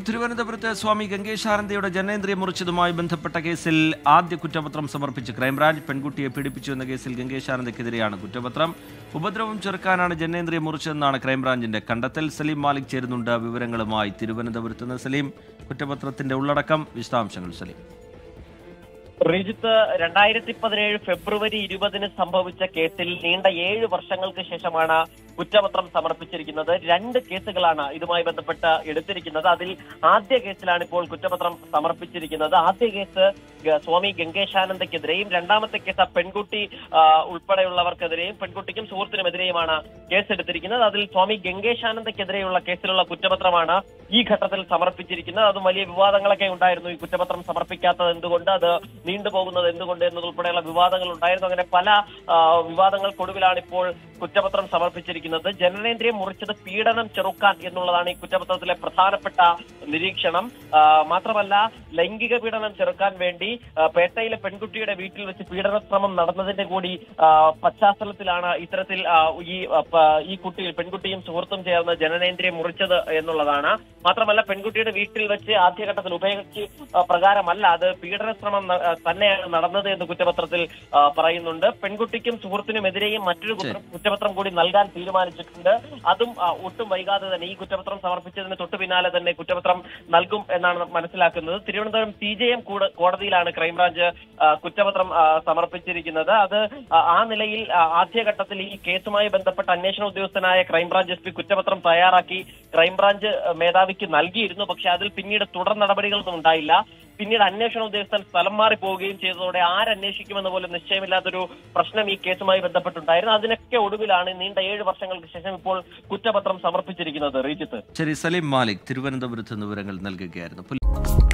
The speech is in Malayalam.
തിരുവനന്തപുരത്ത് സ്വാമി ഗംഗേശാനന്ദയുടെ ജനേന്ദ്രിയം മുറിച്ചതുമായി ബന്ധപ്പെട്ട കേസിൽ ആദ്യ കുറ്റപത്രം സമർപ്പിച്ച് ക്രൈംബ്രാഞ്ച് പെൺകുട്ടിയെ പീഡിപ്പിച്ചു എന്ന കേസിൽ ഗംഗേശാനന്ദയ്ക്കെതിരെയാണ് കുറ്റപത്രം ഉപദ്രവം ചെറുക്കാനാണ് ജനേന്ദ്രിയം മുറിച്ചതെന്നാണ് ക്രൈംബ്രാഞ്ചിന്റെ കണ്ടെത്തൽ സലീം മാലിക് ചേരുന്നുണ്ട് വിവരങ്ങളുമായി തിരുവനന്തപുരത്ത് നിന്ന് സലീം കുറ്റപത്രത്തിന്റെ ഉള്ളടക്കം വിശദാംശങ്ങൾ സലീം റിജിത്ത് രണ്ടായിരത്തി പതിനേഴ് ഫെബ്രുവരി ഇരുപതിന് സംഭവിച്ച കേസിൽ നീണ്ട ഏഴ് വർഷങ്ങൾക്ക് ശേഷമാണ് കുറ്റപത്രം സമർപ്പിച്ചിരിക്കുന്നത് രണ്ട് കേസുകളാണ് ഇതുമായി ബന്ധപ്പെട്ട് എടുത്തിരിക്കുന്നത് അതിൽ ആദ്യ കേസിലാണ് ഇപ്പോൾ കുറ്റപത്രം സമർപ്പിച്ചിരിക്കുന്നത് ആദ്യ കേസ് ഗ- സ്വാമി ഗംഗേശാനന്ദക്കെതിരെയും രണ്ടാമത്തെ കേസ് ആ പെൺകുട്ടി ആ, ഉൾപ്പെടെയുള്ളവർക്കെതിരെയും പെൺകുട്ടിക്കും സുഹൃത്തിനുമെതിരെയുമാണ് കേസ് എടുത്തിരിക്കുന്നത് അതിൽ സ്വാമി ഗംഗേശാനന്ദക്കെതിരെയുള്ള കേസിലുള്ള കുറ്റപത്രമാണ് ഈ ഘട്ടത്തിൽ സമർപ്പിച്ചിരിക്കുന്നത് അതും വലിയ വിവാദങ്ങളൊക്കെ ഉണ്ടായിരുന്നു ഈ കുറ്റപത്രം സമർപ്പിക്കാത്തത് എന്തുകൊണ്ട് അത് നീണ്ടുപോകുന്നത് എന്തുകൊണ്ട് എന്നതുൾപ്പെടെയുള്ള വിവാദങ്ങൾ ഉണ്ടായിരുന്നു അങ്ങനെ പല ആ, വിവാദങ്ങൾക്കൊടുവിലാണ് ഇപ്പോൾ കുറ്റപത്രം സമർപ്പിച്ചിരിക്കുന്നത് ജനനേന്ദ്രിയം മുറിച്ചത് പീഡനം ചെറുക്കാൻ എന്നുള്ളതാണ് ഈ കുറ്റപത്രത്തിലെ പ്രധാനപ്പെട്ട നിരീക്ഷണം ആ, മാത്രമല്ല ലൈംഗിക പീഡനം ചെറുക്കാൻ വേണ്ടി ആ, പേട്ടയിലെ പെൺകുട്ടിയുടെ വീട്ടിൽ വെച്ച് പീഡന ശ്രമം നടന്നതിന്റെ കൂടി ആ, പശ്ചാത്തലത്തിലാണ് ഇത്തരത്തിൽ ആ, ഈ ആ, പ- ഈ കുട്ടി പെൺകുട്ടിയും സുഹൃത്തും ചേർന്ന് ജനനേന്ദ്രിയം മുറിച്ചത് എന്നുള്ളതാണ് മാത്രമല്ല പെൺകുട്ടിയുടെ വീട്ടിൽ വെച്ച് ആദ്യഘട്ടത്തിൽ ഉപയോഗിച്ച് പ്രകാരമല്ല അത് പീഡന ശ്രമം ന- ആ, തന്നെയാണ് നടന്നത് എന്ന് കുറ്റപത്രത്തിൽ ആ, പറയുന്നുണ്ട് പെൺകുട്ടിക്കും സുഹൃത്തിനുമെതിരെയും മറ്റൊരു കുറ്റ- കുറ്റപത്രം കൂടി നൽകാൻ തീരുമാനിച്ചിട്ടുണ്ട് അതും ആ, ഒട്ടും വൈകാതെ തന്നെ ഈ കുറ്റപത്രം സമർപ്പിച്ചതിന് തൊട്ടു പിന്നാലെ തന്നെ കുറ്റപത്രം നൽകും എന്നാണ് മനസ്സിലാക്കുന്നത് തിരുവനന്തപുരം സി ജെ എം കോടതിയിലാണ് ക്രൈംബ്രാഞ്ച് ആ, കുറ്റപത്രം ആ, സമർപ്പിച്ചിരിക്കുന്നത് അത് ആ, ആ നിലയിൽ ആ, ആദ്യഘട്ടത്തിൽ ഈ കേസുമായി ബന്ധപ്പെട്ട അന്വേഷണ ഉദ്യോഗസ്ഥനായ ക്രൈംബ്രാഞ്ച് എസ് പി കുറ്റപത്രം തയ്യാറാക്കി ക്രൈംബ്രാഞ്ച് മേധാവിക്ക് നൽകിയിരുന്നു പക്ഷെ അതിൽ പിന്നീട് തുടർ നടപടികളൊന്നും ഉണ്ടായില്ല പിന്നീട് അന്വേഷണ ഉദ്യോഗസ്ഥൻ സ്ഥലം മാറി പോവുകയും ചെയ്തതോടെ ആരന്വേഷിക്കുമെന്ന് പോലും നിശ്ചയമില്ലാത്തൊരു പ്രശ്നം ഈ കേസുമായി ബന്ധപ്പെട്ടുണ്ടായിരുന്നു അതിനൊക്കെ ഒടുവിലാണ് നീണ്ട ഏഴ് വർഷങ്ങൾക്ക് ശേഷം ഇപ്പോൾ കുറ്റപത്രം സമർപ്പിച്ചിരിക്കുന്നത് റീജിത്ത് ശരി സലീം മാലിക് തിരുവനന്തപുരത്ത് നിന്ന് വിവരങ്ങൾ നൽകുകയായിരുന്നു